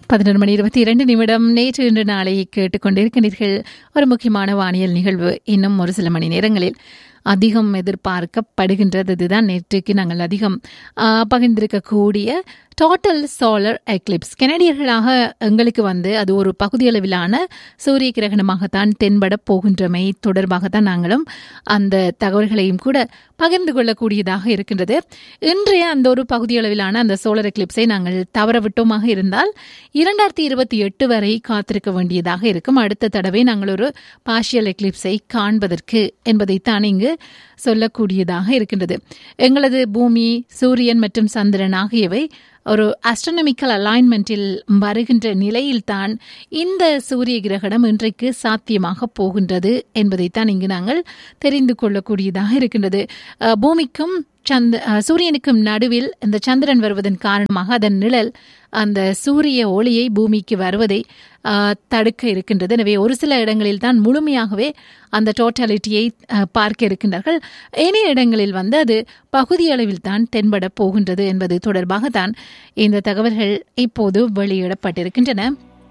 பதினொரு மணி இருபத்தி இரண்டு நிமிடம் நேற்று இன்று நாளை கேட்டுக்கொண்டிருக்கிறீர்கள் ஒரு முக்கியமான வானியல் நிகழ்வு இன்னும் ஒரு சில மணி நேரங்களில் அதிகம் எதிர்பார்க்கப்படுகின்றது இதுதான் நேற்றுக்கு நாங்கள் அதிகம் ஆ, பகிர்ந்திருக்கக்கூடிய டோட்டல் சோலர் எக்லிப்ஸ் கெனடியர்களாக எங்களுக்கு வந்து அது ஒரு பகுதியளவிலான சூரிய கிரகணமாகத்தான் தென்பட போகின்றமை தொடர்பாகத்தான் நாங்களும் அந்த தகவல்களையும் கூட பகிர்ந்து கொள்ளக்கூடியதாக இருக்கின்றது இன்றைய அந்த ஒரு பகுதியளவிலான அந்த சோலர் எக்லிப்ஸை நாங்கள் தவறவிட்டோமாக இருந்தால் இரண்டாயிரத்தி இருபத்தி எட்டு வரை காத்திருக்க வேண்டியதாக இருக்கும் அடுத்த தடவை நாங்கள் ஒரு பார்ஷியல் எக்லிப்ஸை காண்பதற்கு என்பதைத்தான் இங்கு சொல்லக்கூடியதாக இருக்கின்றது எங்களது பூமி சூரியன் மற்றும் சந்திரன் ஆகியவை ஒரு அஸ்ட்ரோனமிக்கல் அலைன்மெண்டில் வருகின்ற நிலையில்தான் இந்த சூரிய கிரகணம் இன்றைக்கு சாத்தியமாக போகின்றது என்பதைத்தான் இங்கு நாங்கள் தெரிந்து கொள்ளக்கூடியதாக இருக்கின்றது அஹ், பூமிக்கும் சந்த அஹ், சூரியனுக்கும் நடுவில் இந்த சந்திரன் வருவதன் காரணமாக அதன் நிழல் அந்த சூரிய ஒளியை பூமிக்கு வருவதை அஹ், தடுக்க இருக்கின்றது எனவே ஒரு சில இடங்களில் தான் முழுமையாகவே அந்த டோட்டாலிட்டியை அஹ், பார்க்க இருக்கின்றார்கள் ஏனைய இடங்களில் வந்து அது பகுதியளவில் தான் தென்பட போகின்றது என்பது தொடர்பாக தான் இந்த தகவல்கள் இப்போது வெளியிடப்பட்டிருக்கின்றன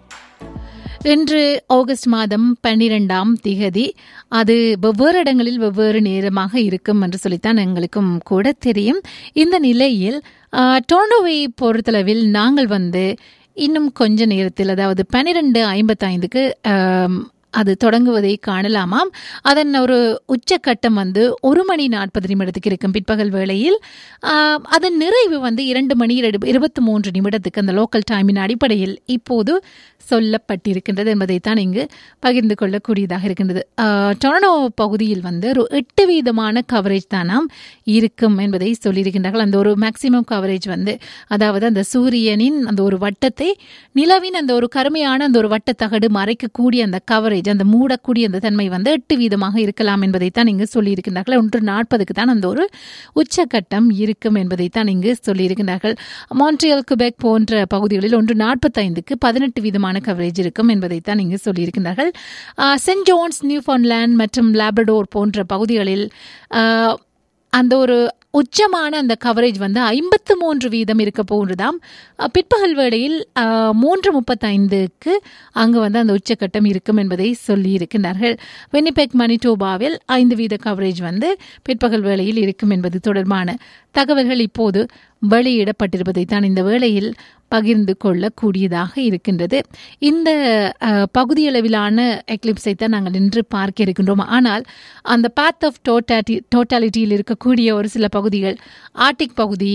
இன்று ஆகஸ்ட் மாதம் பன்னிரெண்டாம் திகதி அது வெவ்வேறு இடங்களில் வெவ்வேறு நேரமாக இருக்கும் என்று சொல்லித்தான் எங்களுக்கும் கூட தெரியும் இந்த நிலையில் ஆ, டொரண்டோவை பொறுத்தளவில் நாங்கள் வந்து இன்னும் கொஞ்ச நேரத்தில் அதாவது பன்னிரெண்டு ஐம்பத்தைந்துக்கு அது தொடங்குவதை காணலாமாம் அதன் ஒரு உச்சக்கட்டம் வந்து ஒரு மணி நாற்பது நிமிடத்துக்கு இருக்கும் பிற்பகல் வேளையில் ஆஹ், அதன் நிறைவு வந்து இரண்டு மணி இருபத்தி மூன்று நிமிடத்துக்கு அந்த லோக்கல் டைமின் அடிப்படையில் இப்போது சொல்லப்பட்டிருக்கின்றது என்பதைத்தான் இங்கு பகிர்ந்து கொள்ளக்கூடியதாக இருக்கின்றது ஆஹ், டொரண்டோ பகுதியில் வந்து ஒரு எட்டு வீதமான கவரேஜ் தானாம் இருக்கும் என்பதை சொல்லியிருக்கின்றார்கள் அந்த ஒரு மேக்சிமம் கவரேஜ் வந்து அதாவது அந்த சூரியனின் அந்த ஒரு வட்டத்தை நிலவின் அந்த ஒரு கருமையான அந்த ஒரு வட்டத்தகடு மறைக்கக்கூடிய அந்த கவரேஜ் அந்த மூடக்கூடிய அந்த தன்மை வந்து எட்டு வீதமாக இருக்கலாம் என்பதைத்தான் இங்கு சொல்லியிருக்கின்றார்கள் ஒன்று நாற்பதுக்கு தான் அந்த ஒரு உச்சக்கட்டம் இருக்கும் என்பதைத்தான் இங்கு சொல்லியிருக்கின்றார்கள் மான்ட்ரியல் குபெக் போன்ற பகுதிகளில் ஒன்று நாற்பத்தைந்துக்கு பதினெட்டு வீதமான கவரேஜ் இருக்கும் என்பதைத்தான் இங்கு சொல்லியிருக்கின்றார்கள் ஆஹ், சென்ட் ஜோன்ஸ் நியூஃபவுண்ட்லேண்ட் மற்றும் லேப்ரடோர் போன்ற பகுதிகளில் ஆஹ், அந்த ஒரு உச்சமான அந்த கவரேஜ் வந்து ஐம்பத்து மூன்று வீதம் இருக்க போன்றதாம் அஹ், பிற்பகல் வேளையில் அஹ், மூன்று முப்பத்தைந்துக்கு அங்கு வந்து அந்த உச்சக்கட்டம் இருக்கும் என்பதை சொல்லி இருக்கின்றார்கள் வெனிபெக் மணிட்டோபாவில் ஐந்து வீத கவரேஜ் வந்து பிற்பகல் வேளையில் இருக்கும் என்பது தொடர்பான தகவல்கள் இப்போது வெளியிடப்பட்டிருப்பதை தான் இந்த வேளையில் பகிர்ந்து கொள்ளக்கூடியதாக இருக்கின்றது இந்த அஹ், பகுதியளவிலான எக்லிப்ஸை தான் நாங்கள் இன்று பார்க்க இருக்கின்றோம் ஆனால் அந்த பாத் ஆஃப் டோட்டாட்டி டோட்டாலிட்டியில் இருக்கக்கூடிய ஒரு சில பகுதிகள் ஆர்டிக் பகுதி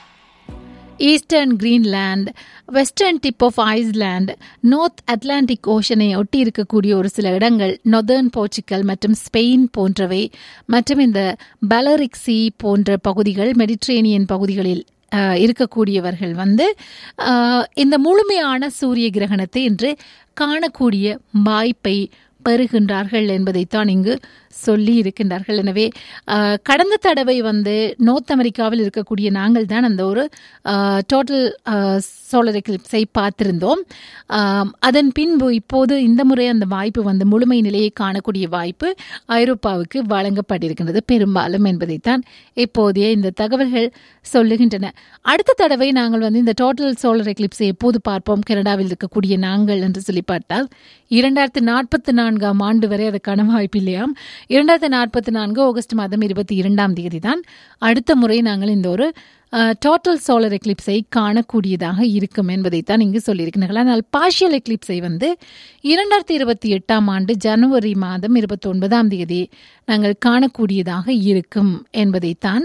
eastern Greenland western tip of Iceland north Atlantic ஓஷனை ஒட்டி இருக்கக்கூடிய ஒரு சில இடங்கள் நொதர்ன் போர்ச்சுகல் மற்றும் ஸ்பெயின் போன்றவை மற்றும் இந்த பலரிக் சி போன்ற பகுதிகள் மெடிட்ரேனியன் பகுதிகளில் அஹ், இருக்கக்கூடியவர்கள் வந்து அஹ், இந்த முழுமையான சூரிய கிரகணத்தை இன்று காணக்கூடிய வாய்ப்பை பெறுகின்றார்கள் என்பதைத்தான் இங்கு சொல்லி இருக்கின்றார்கள் எனவே அஹ், கடந்த தடவை வந்து நோர்த் அமெரிக்காவில் இருக்கக்கூடிய நாங்கள் தான் அந்த ஒரு டோட்டல் சோலர் எக்லிப்ஸை பார்த்திருந்தோம் ஆம், அதன் பின்பு இப்போது இந்த முறை அந்த வாய்ப்பு வந்து முழுமை நிலையை காணக்கூடிய வாய்ப்பு ஐரோப்பாவுக்கு வழங்கப்பட்டிருக்கின்றது பெரும்பாலும் என்பதைத்தான் இப்போதைய இந்த தகவல்கள் சொல்லுகின்றன அடுத்த தடவை நாங்கள் வந்து இந்த டோட்டல் சோலர் எக்லிப்ஸை எப்போது பார்ப்போம் கனடாவில் இருக்கக்கூடிய நாங்கள் என்று சொல்லி பார்த்தால் இரண்டாயிரத்து நாற்பத்தி நான்காம் ஆண்டு வரை அதுக்கான வாய்ப்பு இல்லையாம் இரண்டாயிரத்து நாற்பத்தி நான்கு ஆகஸ்ட் மாதம் இருபத்தி இரண்டாம் தேதி தான் அடுத்த முறை நாங்கள் இந்த ஒரு டோட்டல் சோலர் எக்லிப்ஸை காணக்கூடியதாக இருக்கும் என்பதைத்தான் இங்கு சொல்லியிருக்கிறார்கள் ஆனால் பார்ஷியல் எக்லிப்ஸை வந்து இரண்டாயிரத்தி இருபத்தி எட்டாம் ஆண்டு ஜனவரி மாதம் இருபத்தி ஒன்பதாம் தேதி நாங்கள் காணக்கூடியதாக இருக்கும் என்பதைத்தான்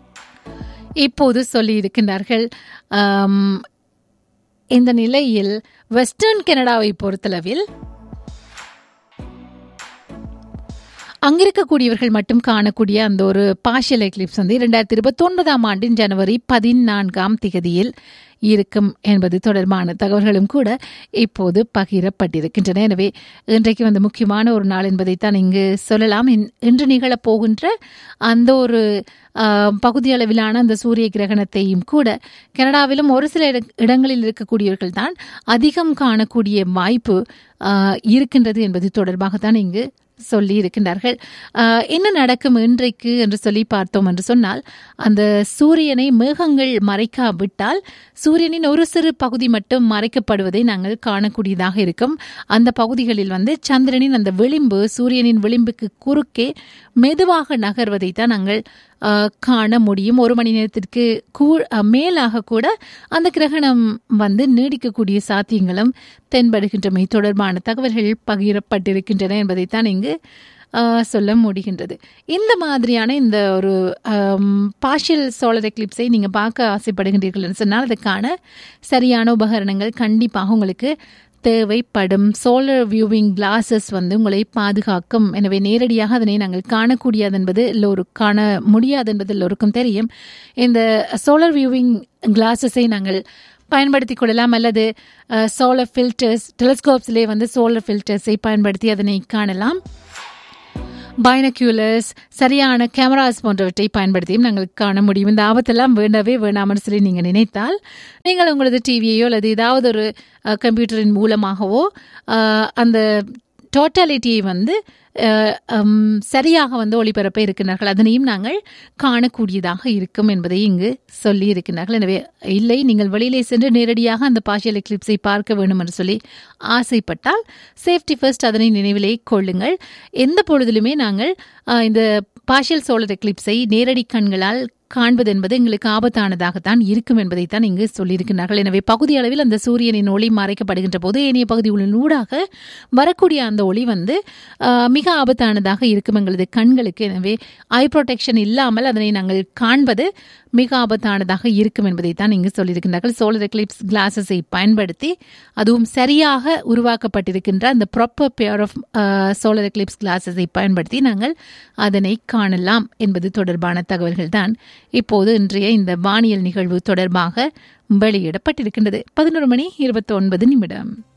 இப்போது சொல்லியிருக்கின்றார்கள் ஆம், இந்த நிலையில் வெஸ்டர்ன் கனடாவை பொறுத்தளவில் அங்கிருக்கக்கூடியவர்கள் மட்டும் காணக்கூடிய அந்த ஒரு பார்ஷியல் எக்லிப்ஸ் வந்து இரண்டாயிரத்தி இருபத்தி ஒன்பதாம் ஆண்டின் ஜனவரி பதினான்காம் திகதியில் இருக்கும் என்பது தொடர்பான தகவல்களும் கூட இப்போது பகிரப்பட்டிருக்கின்றன எனவே இன்றைக்கு வந்து முக்கியமான ஒரு நாள் என்பதைத்தான் இங்கு சொல்லலாம் இன்- இன்று நிகழப் போகின்ற அந்த ஒரு ஆஹ், பகுதி அளவிலான அந்த சூரிய கிரகணத்தையும் கூட கனடாவிலும் ஒரு சில இட- இடங்களில் இருக்கக்கூடியவர்கள் தான் அதிகம் காணக்கூடிய வாய்ப்பு ஆஹ், இருக்கின்றது என்பது தொடர்பாகத்தான் இங்கு சொல்லி இருக்கின்றார்கள் ஆஹ், என்ன நடக்கும் இன்றைக்கு என்று சொல்லி பார்த்தோம் என்று சொன்னால் அந்த சூரியனை மேகங்கள் மறைக்காவிட்டால் சூரியனின் ஒரு சிறு பகுதி மட்டும் மறைக்கப்படுவதை நாங்கள் காணக்கூடியதாக இருக்கும் அந்த பகுதிகளில் வந்து சந்திரனின் அந்த விளிம்பு சூரியனின் விளிம்புக்கு குறுக்கே மெதுவாக நகர்வதை தான் நாங்கள் ஆஹ், காண முடியும் ஒரு மணி நேரத்திற்கு கூ ஆஹ், மேலாக கூட அந்த கிரகணம் வந்து நீடிக்கக்கூடிய சாத்தியங்களும் தென்படுகின்றமை தொடர்பான தகவல்கள் பகிரப்பட்டிருக்கின்றன என்பதைத்தான் இங்கு ஆஹ், சொல்ல முடிகின்றது இந்த மாதிரியான இந்த ஒரு பார்ஷியல் சோலர் எக்லிப்ஸை நீங்கள் பார்க்க ஆசைப்படுகின்றீர்கள் என்று சொன்னால் அதுக்கான சரியான உபகரணங்கள் கண்டிப்பாக உங்களுக்கு தேவைப்படும் சோலர் வியூவிங் கிளாஸஸ் வந்து உங்களை பாதுகாக்கும் எனவே நேரடியாக அதனை நாங்கள் காணக்கூடியது என்பது எல்லோரும் காண முடியாது என்பது எல்லோருக்கும் தெரியும் இந்த சோலர் வியூவிங் கிளாஸஸை நாங்கள் பயன்படுத்திக் கொள்ளலாம் அல்லது சோலர் ஃபில்டர்ஸ் டெலிஸ்கோப்ஸ்லேயே வந்து சோலர் ஃபில்டர்ஸை பயன்படுத்தி அதனை காணலாம் பைனக்யூலர்ஸ் சரியான கேமராஸ் போன்றவற்றை பயன்படுத்தியும் நாங்கள் காண முடியும் இந்த ஆபத்தெல்லாம் வேண்டவே வேண்டாம்னு சொல்லி நீங்கள் நினைத்தால் நீங்கள் உங்களது டிவியையோ அல்லது ஏதாவது ஒரு அஹ், கம்ப்யூட்டரின் மூலமாகவோ அஹ், அந்த டோட்டாலிட்டியை வந்து அஹ், ஹம், சரியாக வந்து ஒளிபரப்ப இருக்கின்றார்கள் அதனையும் நாங்கள் காணக்கூடியதாக இருக்கும் என்பதை இங்கு சொல்லி இருக்கின்றார்கள் எனவே இல்லை நீங்கள் வெளியிலே சென்று நேரடியாக அந்த பார்ஷியல் எக்லிப்ஸை பார்க்க வேண்டும் என்று சொல்லி ஆசைப்பட்டால் சேஃப்டி ஃபர்ஸ்ட் அதனை நினைவிலே கொள்ளுங்கள் எந்த பொழுதிலுமே நாங்கள் அஹ், இந்த பார்ஷியல் சோலர் எக்லிப்ஸை நேரடி கண்களால் காண்பது என்பது எங்களுக்கு ஆபத்தானதாகத்தான் இருக்கும் என்பதைத்தான் இங்கு சொல்லியிருக்கிறார்கள் எனவே பகுதி அளவில் அந்த சூரியனின் ஒளி மறைக்கப்படுகின்ற போது ஏனைய பகுதிகளின் ஊடாக வரக்கூடிய அந்த ஒளி வந்து ஆஹ், மிக ஆபத்தானதாக இருக்கும் எங்களது கண்களுக்கு எனவே ஐ ப்ரொடெக்ஷன் இல்லாமல் அதனை நாங்கள் காண்பது மிக ஆபத்தானதாக இருக்கும் என்பதைத்தான் இங்கு சொல்லியிருக்கின்றார்கள் சோலர் எக்லிப்ஸ் கிளாஸஸை பயன்படுத்தி அதுவும் சரியாக உருவாக்கப்பட்டிருக்கின்ற அந்த proper pair of solar Eclipse கிளாஸஸை பயன்படுத்தி நாங்கள் அதனை காணலாம் என்பது தொடர்பான தகவல்கள் தான் இப்போது இன்றைய இந்த வானியல் நிகழ்வு தொடர்பாக வெளியிடப்பட்டிருக்கின்றது பதினோரு மணி இருபத்தி ஒன்பது நிமிடம்